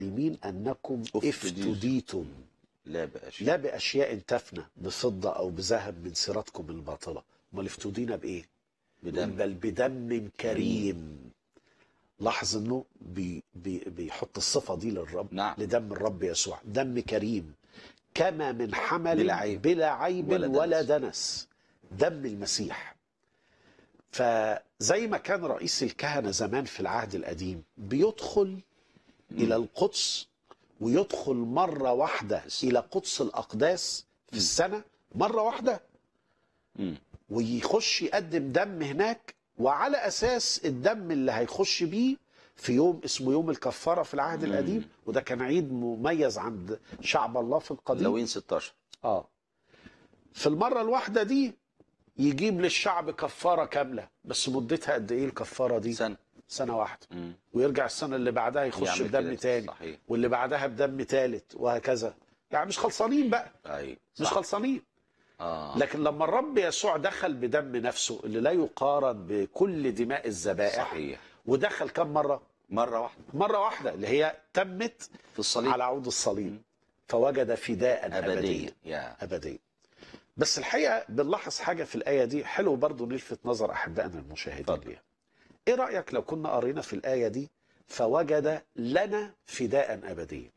عالمين انكم افتديتم. افتديتم لا بأشياء لا باشياء تفنى بفضه او بذهب من سيرتكم الباطله امال افتدينا بايه بدم بل بدم كريم لاحظ انه بي بي بيحط الصفه دي للرب نعم. لدم الرب يسوع دم كريم كما من حمل بلا عيب. بلا عيب ولا ولا, دنس. دنس دم المسيح فزي ما كان رئيس الكهنه زمان في العهد القديم بيدخل الى القدس ويدخل مره واحده الى قدس الاقداس في السنه مره واحده مم. ويخش يقدم دم هناك وعلى اساس الدم اللي هيخش بيه في يوم اسمه يوم الكفاره في العهد مم. القديم وده كان عيد مميز عند شعب الله في القديم لوين 16 اه في المره الواحده دي يجيب للشعب كفاره كامله بس مدتها قد ايه الكفاره دي سنة سنه واحده مم. ويرجع السنه اللي بعدها يخش يعمل بدم كده. تاني صحيح واللي بعدها بدم تالت وهكذا يعني مش خلصانين بقى ايوه مش صح. خلصانين اه لكن لما الرب يسوع دخل بدم نفسه اللي لا يقارن بكل دماء الذبائح صحيح ودخل كم مره مرة واحدة مره واحده اللي هي تمت في الصليب على عود الصليب فوجد فداء أبدية ابديا يا ابديا بس الحقيقه بنلاحظ حاجه في الايه دي حلو برضو نلفت نظر احبائنا المشاهدين اتفضل. ليها ايه رايك لو كنا قرينا في الايه دي فوجد لنا فداء ابديا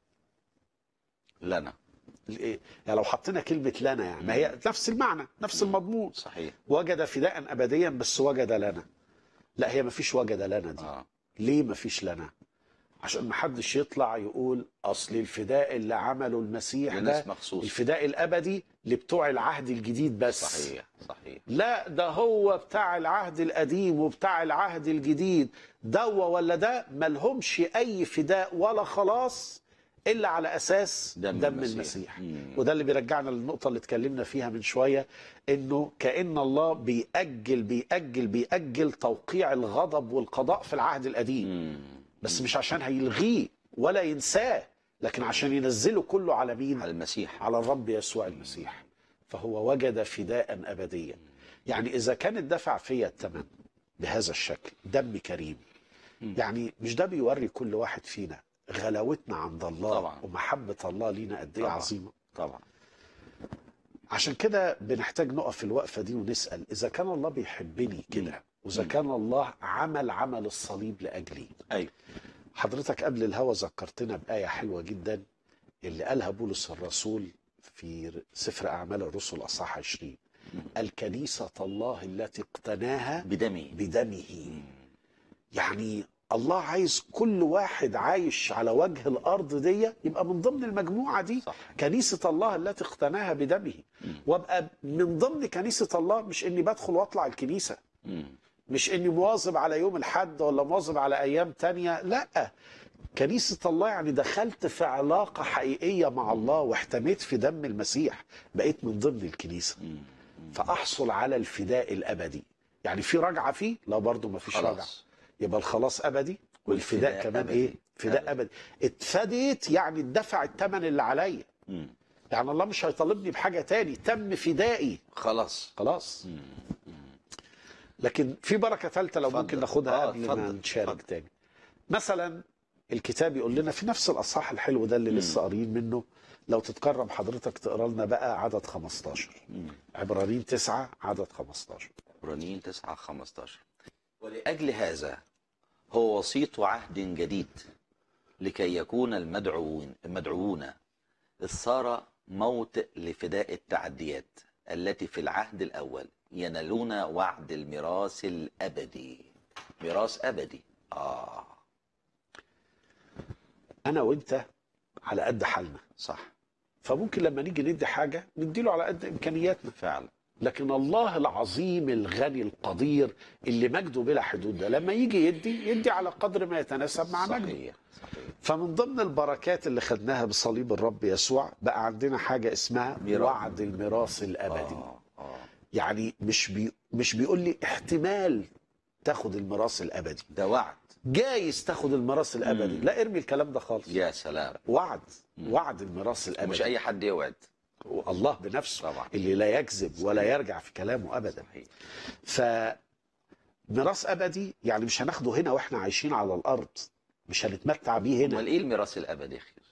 لنا الإيه؟ يعني لو حطينا كلمه لنا يعني ما هي نفس المعنى نفس المضمون صحيح وجد فداء ابديا بس وجد لنا لا هي ما فيش وجد لنا دي اه ليه ما فيش لنا عشان ما حدش يطلع يقول اصل الفداء اللي عمله المسيح ده لناس مخصوص الفداء الابدي لبتوع العهد الجديد بس صحيح صحيح لا ده هو بتاع العهد القديم وبتاع العهد الجديد دوا ولا ده ملهمش اي فداء ولا خلاص الا على اساس دم دم, المسيح. المسيح, مم. وده اللي بيرجعنا للنقطه اللي اتكلمنا فيها من شويه انه كان الله بيأجل بيأجل بيأجل توقيع الغضب والقضاء في العهد القديم مم. بس مش عشان هيلغيه ولا ينساه لكن عشان ينزله كله على مين على المسيح على الرب يسوع المسيح فهو وجد فداء ابديا يعني اذا كان الدفع فيا الثمن بهذا الشكل دم كريم يعني مش ده بيوري كل واحد فينا غلاوتنا عند الله طبعا. ومحبه الله لينا قد ايه طبعا. عظيمه طبعا عشان كده بنحتاج نقف الوقفه دي ونسال اذا كان الله بيحبني كده واذا مم. كان الله عمل عمل الصليب لاجلي ايوه حضرتك قبل الهوى ذكرتنا بآية حلوة جدا اللي قالها بولس الرسول في سفر أعمال الرسل أصحاح 20 الكنيسة الله التي اقتناها بدمه بدمه يعني الله عايز كل واحد عايش على وجه الأرض دي يبقى من ضمن المجموعة دي صح كنيسة الله التي اقتناها بدمه وابقى من ضمن كنيسة الله مش اني بدخل واطلع الكنيسة مم. مش اني مواظب على يوم الحد ولا مواظب على ايام تانية لا كنيسة الله يعني دخلت في علاقة حقيقية مع الله واحتميت في دم المسيح بقيت من ضمن الكنيسة مم. فأحصل على الفداء الأبدي يعني في رجعة فيه لا برضه ما فيش رجعة خلاص يبقى الخلاص أبدي والفداء والفداء كمان أبدي. إيه فداء أبدي اتفديت يعني اتدفع الثمن اللي عليا مم. يعني الله مش هيطالبني بحاجة تاني تم فدائي خلاص خلاص مم. لكن في بركه ثالثه لو اتفضل. ممكن ناخدها آه، قبل ما اتفضل، نشارك اتفضل. تاني مثلا الكتاب يقول لنا في نفس الاصحاح الحلو ده اللي مم. لسه قاريين منه لو تتكرم حضرتك تقرا لنا بقى عدد 15 مم. عبرانيين 9 عدد 15 عبرانيين 9 15 ولأجل هذا هو وسيط عهد جديد لكي يكون المدعوون المدعوون إذ صار موت لفداء التعديات التي في العهد الأول ينالون وعد الميراث الأبدي ميراث أبدي آه انا وانت على قد حالنا صح فممكن لما نيجي ندي حاجه نديله على قد امكانياتنا فعلا لكن الله العظيم الغني القدير اللي مجده بلا حدود ده لما يجي يدي يدي على قدر ما يتناسب مع مجده صحيح صحيح فمن ضمن البركات اللي خدناها بصليب الرب يسوع بقى عندنا حاجه اسمها ميراث. وعد الميراث الابدي آه آه يعني مش بي مش بيقول لي احتمال تاخد الميراث الابدي ده وعد جايز تاخد الميراث الابدي مم. لا ارمي الكلام ده خالص يا سلام وعد مم. وعد الميراث مش الابدي أي حد يوعد الله بنفسه طبعا اللي لا يكذب ولا يرجع في كلامه ابدا صحيح ف ميراث ابدي يعني مش هناخده هنا واحنا عايشين على الارض مش هنتمتع بيه هنا امال ايه الميراث الابدي يا اخي